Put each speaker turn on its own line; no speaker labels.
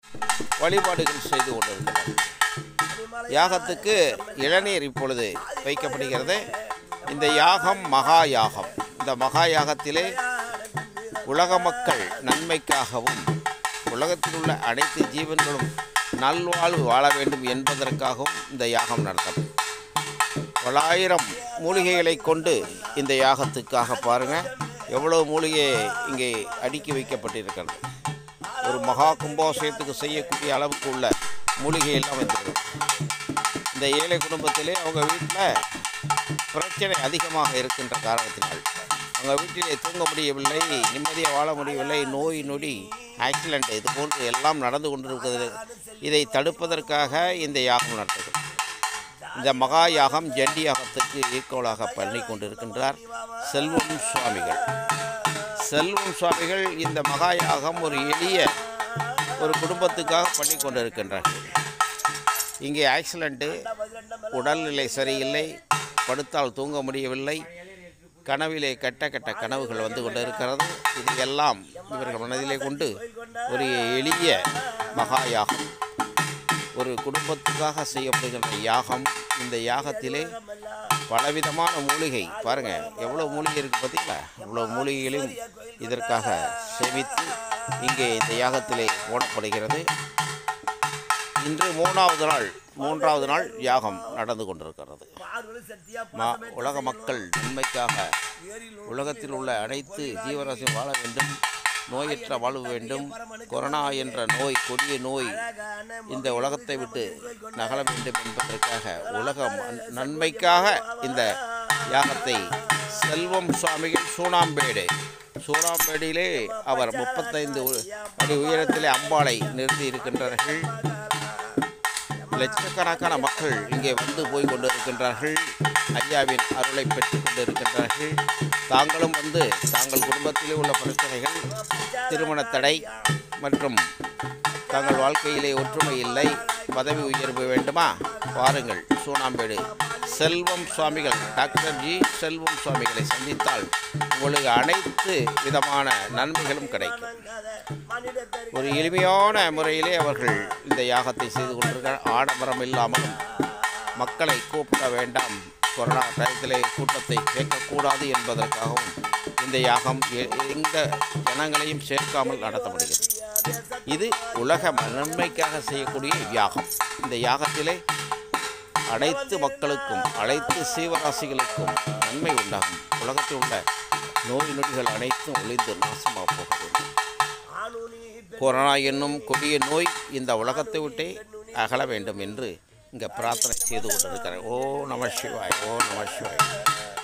வழிபாடுகள் செய்து கொண்டிருக்கிறார் யாகத்துக்கு இளநீர் இப்பொழுது வைக்கப்படுகிறது இந்த யாகம் மகா யாகம் இந்த மகா யாகத்திலே உலக மக்கள் நன்மைக்காகவும் உலகத்தில் உள்ள அனைத்து ஜீவன்களும் நல்வாழ்வு வாழ வேண்டும் என்பதற்காகவும் இந்த யாகம் நடத்தப்படும் தொள்ளாயிரம் மூலிகைகளை கொண்டு இந்த யாகத்துக்காக பாருங்கள் எவ்வளவு மூலிகை இங்கே அடுக்கி வைக்கப்பட்டிருக்கிறது ஒரு மகா கும்பாபிஷேகத்துக்கு செய்யக்கூடிய அளவுக்கு உள்ள மூலிகை எல்லாம் வந்துருக்கு இந்த ஏழை குடும்பத்திலே அவங்க வீட்டில் பிரச்சனை அதிகமாக இருக்கின்ற காரணத்தினால் அவங்க வீட்டிலே தூங்க முடியவில்லை நிம்மதியாக வாழ முடியவில்லை நோய் நொடி ஆக்சிடெண்ட் இது போன்று எல்லாம் நடந்து கொண்டிருக்கிறது இதை தடுப்பதற்காக இந்த யாகம் நடத்துகிறது இந்த மகா யாகம் ஜண்டி யாகத்துக்கு ஈக்குவலாக பண்ணி கொண்டிருக்கின்றார் செல்வம் சுவாமிகள் செல்வம் சுவாமிகள் இந்த மகா யாகம் ஒரு எளிய ஒரு குடும்பத்துக்காக பண்ணி கொண்டிருக்கின்றார்கள் இங்கே ஆக்சிடெண்ட்டு உடல்நிலை சரியில்லை படுத்தால் தூங்க முடியவில்லை கனவிலே கெட்ட கெட்ட கனவுகள் வந்து கொண்டு இருக்கிறது இது எல்லாம் இவர்கள் மனதிலே கொண்டு ஒரு எளிய மகா யாகம் ஒரு குடும்பத்துக்காக செய்யப்படுகின்ற யாகம் இந்த யாகத்திலே பலவிதமான மூலிகை பாருங்கள் எவ்வளோ மூலிகை இருக்குது பார்த்தீங்களா இவ்வளோ மூலிகைகளையும் இதற்காக சேமித்து இங்கே இந்த யாகத்திலே போடப்படுகிறது இன்று மூணாவது நாள் மூன்றாவது நாள் யாகம் நடந்து கொண்டிருக்கிறது மா உலக மக்கள் நன்மைக்காக உலகத்தில் உள்ள அனைத்து ஜீவராசியும் வாழ வேண்டும் நோயற்ற வாழ்வு வேண்டும் கொரோனா என்ற நோய் கொடிய நோய் இந்த உலகத்தை விட்டு நகல வேண்டும் என்பதற்காக உலக ம- நன்மைக்காக இந்த யாகத்தை செல்வம் சுவாமிகள் சூனாம்பேடு சூனாம்பேடியிலே அவர் முப்பத்தைந்து உ- அடி உயரத்திலே அம்பாளை நிறுத்தி இருக்கின்றார்கள் லட்சக்கணக்கான மக்கள் இங்கே வந்து போய் கொண்டிருக்கின்றார்கள் ஐயாவின் அருளை பெற்றுக் கொண்டிருக்கின்றார்கள் தாங்களும் வந்து தாங்கள் குடும்பத்திலே உள்ள பிரச்சனைகள் திருமண தடை மற்றும் தங்கள் வாழ்க்கையிலே ஒற்றுமை இல்லை பதவி உயர்வு வேண்டுமா பாருங்கள் சூனாம்பேடு செல்வம் சுவாமிகள் டாக்டர் ஜி செல்வம் சுவாமிகளை சந்தித்தால் உங்களுக்கு அனைத்து விதமான நன்மைகளும் கிடைக்கும் ஒரு எளிமையான முறையிலே அவர்கள் இந்த யாகத்தை செய்து கொண்டிருக்கிறார் ஆடம்பரம் இல்லாமலும் மக்களை கூப்பிட வேண்டாம் கொரோனா டயத்திலே கூட்டத்தை கேட்கக்கூடாது என்பதற்காகவும் இந்த யாகம் எ- எந்த ஜனங்களையும் சேர்க்காமல் நடத்தப்படுகிறது இது உலக நன்மைக்காக செய்யக்கூடிய யாகம் இந்த யாகத்திலே அனைத்து மக்களுக்கும் அனைத்து சீவராசிகளுக்கும் நன்மை உண்டாகும் உலகத்தில் உள்ள நோய் நொடிகள் அனைத்தும் ஒளிந்து நாசமாக போகிறது கொரோனா என்னும் கொடிய நோய் இந்த உலகத்தை விட்டே அகல வேண்டும் என்று இங்கே பிரார்த்தனை செய்து கொண்டிருக்கிறேன் ஓ நம சிவாய் ஓ நம சிவாய்